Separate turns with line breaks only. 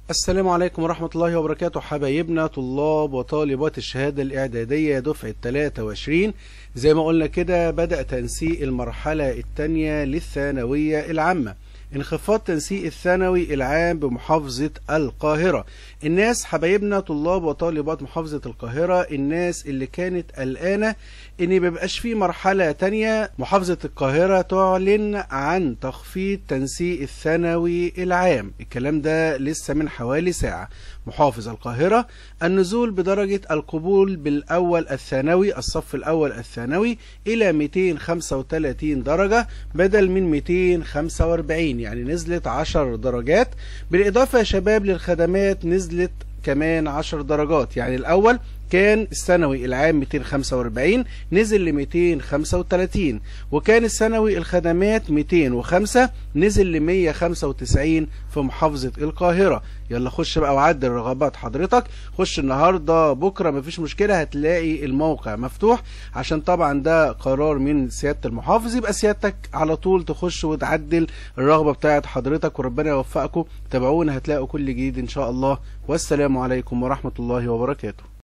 السلام عليكم ورحمة الله وبركاته حبايبنا طلاب وطالبات الشهادة الإعدادية دفعة 23 زي ما قلنا كده بدأ تنسيق المرحلة الثانية للثانوية العامة انخفاض تنسيق الثانوي العام بمحافظة القاهرة الناس حبايبنا طلاب وطالبات محافظة القاهرة الناس اللي كانت قلقانة ان ميبقاش في مرحلة تانية محافظة القاهرة تعلن عن تخفيض تنسيق الثانوي العام الكلام ده لسه من حوالي ساعة محافظ القاهرة النزول بدرجة القبول بالأول الثانوي الصف الأول الثانوي إلى 235 درجة بدل من 245 يعني نزلت 10 درجات بالإضافة يا شباب للخدمات نزلت كمان 10 درجات يعني الأول كان الثانوي العام 245 نزل ل 235 وكان الثانوي الخدمات 205 نزل ل 195 في محافظة القاهرة يلا خش بقى وعدل رغبات حضرتك خش النهاردة بكرة مفيش مشكلة هتلاقي الموقع مفتوح عشان طبعا ده قرار من سيادة المحافظ يبقى سيادتك على طول تخش وتعدل الرغبة بتاعت حضرتك وربنا يوفقكم تابعونا هتلاقوا كل جديد ان شاء الله والسلام عليكم ورحمة الله وبركاته